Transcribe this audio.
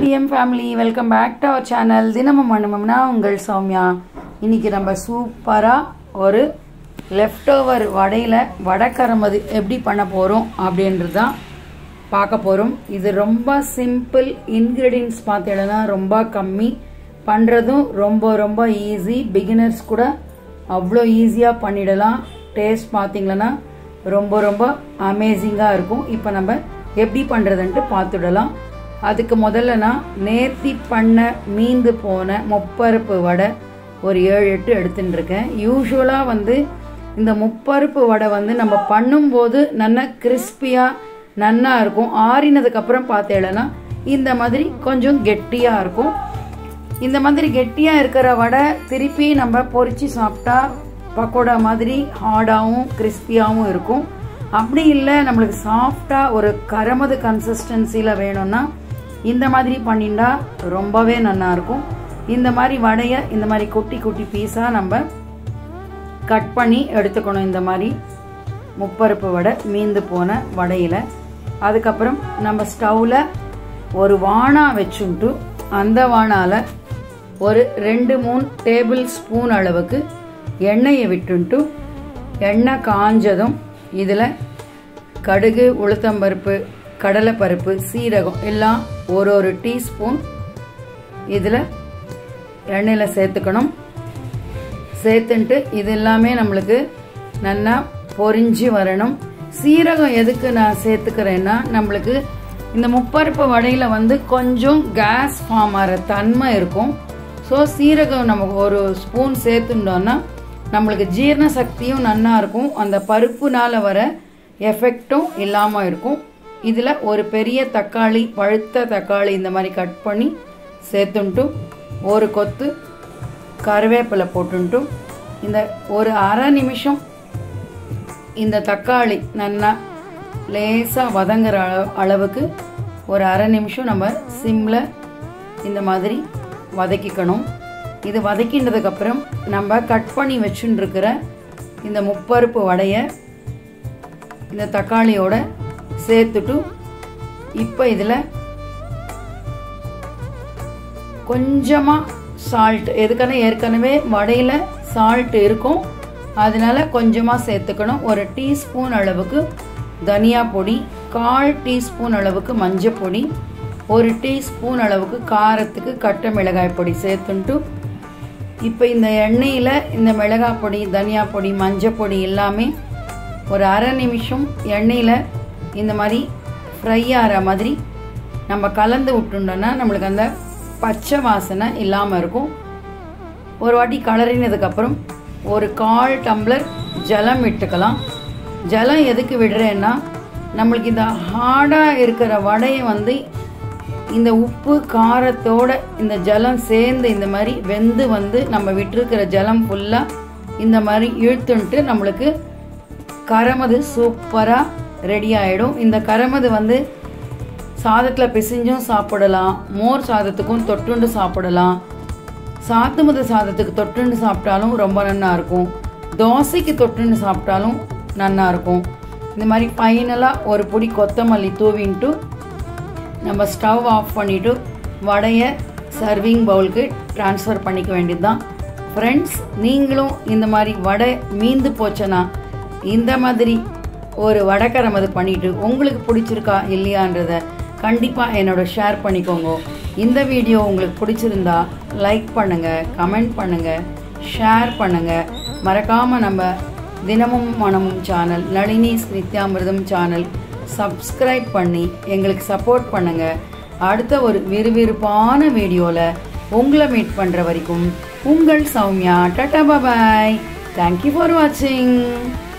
DM family welcome back to our channel Dinamum மனுமம்னா உங்கள் சௌமியா இன்னைக்கு நம்ம சூப்பராக ஒரு லெஃப்ட் ஓவர் வடையில் வடக்கரமது எப்படி பண்ண போகிறோம் அப்படின்றது தான் பார்க்க போகிறோம் இது ரொம்ப சிம்பிள் இன்க்ரீடியன்ஸ் பார்த்தீங்கன்னா ரொம்ப கம்மி பண்ணுறதும் ரொம்ப ரொம்ப ஈஸி பிகினர்ஸ் கூட அவ்வளோ ஈஸியாக பண்ணிடலாம் டேஸ்ட் பார்த்தீங்கன்னா ரொம்ப ரொம்ப அமேசிங்காக இருக்கும் இப்போ நம்ம எப்படி பண்ணுறதுன்ட்டு பார்த்துடலாம் அதுக்கு முதல்ல நான் நேர்த்தி பண்ண மீந்து போன முப்பருப்பு வடை ஒரு ஏழு எட்டு எடுத்துட்டு இருக்கேன் யூஸ்வலாக வந்து இந்த முப்பருப்பு வடை வந்து நம்ம பண்ணும்போது நல்லா கிறிஸ்பியாக நன்னா இருக்கும் ஆறினதுக்கப்புறம் பார்த்தேன்னா இந்த மாதிரி கொஞ்சம் கெட்டியாக இருக்கும் இந்த மாதிரி கெட்டியாக இருக்கிற வடை திருப்பி நம்ம பொரிச்சு சாப்பிட்டா பக்கோடா மாதிரி ஹார்டாகவும் கிறிஸ்பியாகவும் இருக்கும் அப்படி இல்லை நம்மளுக்கு சாஃப்டாக ஒரு கரமது கன்சிஸ்டன்சியில் வேணும்னா இந்த மாதிரி பண்ணிண்டா ரொம்பவே நல்லா இருக்கும் இந்த மாதிரி வடையை இந்த மாதிரி குட்டி குட்டி பீஸாக நம்ம கட் பண்ணி எடுத்துக்கணும் இந்த மாதிரி முப்பருப்பு வடை மீந்து போன வடையில் அதுக்கப்புறம் நம்ம ஸ்டவ்வில் ஒரு வானா வச்சுட்டு அந்த வானால ஒரு ரெண்டு மூணு டேபிள் ஸ்பூன் அளவுக்கு எண்ணெயை விட்டுட்டு எண்ணெய் காஞ்சதும் இதில் கடுகு உளுத்தம்பருப்பு கடலைப்பருப்பு சீரகம் எல்லாம் ஒரு ஒரு டீஸ்பூன் இதில் எண்ணெயில் சேர்த்துக்கணும் சேர்த்துன்ட்டு இது எல்லாமே நம்மளுக்கு நல்லா பொரிஞ்சு வரணும் சீரகம் எதுக்கு நான் சேர்த்துக்கிறேன்னா நம்மளுக்கு இந்த முப்பருப்பு வடையில் வந்து கொஞ்சம் கேஸ் ஃபார்ம் ஆகிற தன்மை இருக்கும் ஸோ சீரகம் நமக்கு ஒரு ஸ்பூன் சேர்த்துட்டோன்னா நம்மளுக்கு ஜீரண சக்தியும் நல்லா இருக்கும் அந்த பருப்புனால வர எஃபெக்டும் இல்லாமல் இருக்கும் இதில் ஒரு பெரிய தக்காளி பழுத்த தக்காளி இந்த மாதிரி கட் பண்ணி சேர்த்துன்ட்டு ஒரு கொத்து கருவேப்பிலை போட்டுன்ட்டு இந்த ஒரு அரை நிமிஷம் இந்த தக்காளி நல்லா லேசாக வதங்குற அளவு அளவுக்கு ஒரு அரை நிமிஷம் நம்ம சிம்மில் இந்த மாதிரி வதக்கிக்கணும் இது வதக்கின்றதுக்கப்புறம் நம்ம கட் பண்ணி வச்சுட்டுருக்கிற இந்த முப்பருப்பு வடையை இந்த தக்காளியோட சேர்த்துட்டு இப்போ இதில் கொஞ்சமாக சால்ட் எதுக்கான ஏற்கனவே வடையில் சால்ட் இருக்கும் அதனால கொஞ்சமாக சேர்த்துக்கணும் ஒரு டீஸ்பூன் அளவுக்கு தனியா பொடி கால் டீஸ்பூன் அளவுக்கு மஞ்சள் பொடி ஒரு டீஸ்பூன் அளவுக்கு காரத்துக்கு கட்ட மிளகாய் பொடி சேர்த்துன்ட்டு இப்போ இந்த எண்ணெயில் இந்த மிளகாய் பொடி தனியா பொடி மஞ்சள் பொடி எல்லாமே ஒரு அரை நிமிஷம் எண்ணெயில் இந்த மாதிரி ஃப்ரை ஆகிற மாதிரி நம்ம கலந்து விட்டுட்டோன்னா நம்மளுக்கு அந்த பச்சை வாசனை இல்லாமல் இருக்கும் ஒரு வாட்டி கலரினதுக்கப்புறம் ஒரு கால் டம்ளர் ஜலம் விட்டுக்கலாம் ஜலம் எதுக்கு விடுறேன்னா நம்மளுக்கு இந்த ஹார்டாக இருக்கிற வடையை வந்து இந்த உப்பு காரத்தோட இந்த ஜலம் சேர்ந்து இந்த மாதிரி வெந்து வந்து நம்ம விட்டுருக்கிற ஜலம் ஃபுல்லாக இந்த மாதிரி இழுத்துன்ட்டு நம்மளுக்கு கரமது சூப்பராக ரெடி ஆகிடும் இந்த கரமது வந்து சாதத்தில் பிசிஞ்சும் சாப்பிடலாம் மோர் சாதத்துக்கும் தொட்டுண்டு சாப்பிடலாம் சாத்துமுத சாதத்துக்கு தொட்டுண்டு சாப்பிட்டாலும் ரொம்ப நல்லா இருக்கும் தோசைக்கு தொட்டுண்டு சாப்பிட்டாலும் நல்லா இருக்கும் இந்த மாதிரி ஃபைனலாக ஒரு பொடி கொத்தமல்லி தூவின்ட்டு நம்ம ஸ்டவ் ஆஃப் பண்ணிவிட்டு வடையை சர்விங் பவுலுக்கு ட்ரான்ஸ்ஃபர் பண்ணிக்க வேண்டியது தான் ஃப்ரெண்ட்ஸ் நீங்களும் இந்த மாதிரி வடை மீந்து போச்சுன்னா இந்த மாதிரி ஒரு வடக்கரமது பண்ணிவிட்டு உங்களுக்கு பிடிச்சிருக்கா இல்லையான்றத கண்டிப்பாக என்னோட ஷேர் பண்ணிக்கோங்க இந்த வீடியோ உங்களுக்கு பிடிச்சிருந்தா லைக் பண்ணுங்கள் கமெண்ட் பண்ணுங்கள் ஷேர் பண்ணுங்கள் மறக்காமல் நம்ம Dinamum Manamum channel Nalini Nithyamirtham channel subscribe பண்ணி எங்களுக்கு சப்போர்ட் பண்ணுங்கள் அடுத்த ஒரு விறுவிறுப்பான வீடியோவில் உங்களை மீட் பண்ணுற வரைக்கும் உங்கள் Sowmya tata bye thank you for வாட்சிங்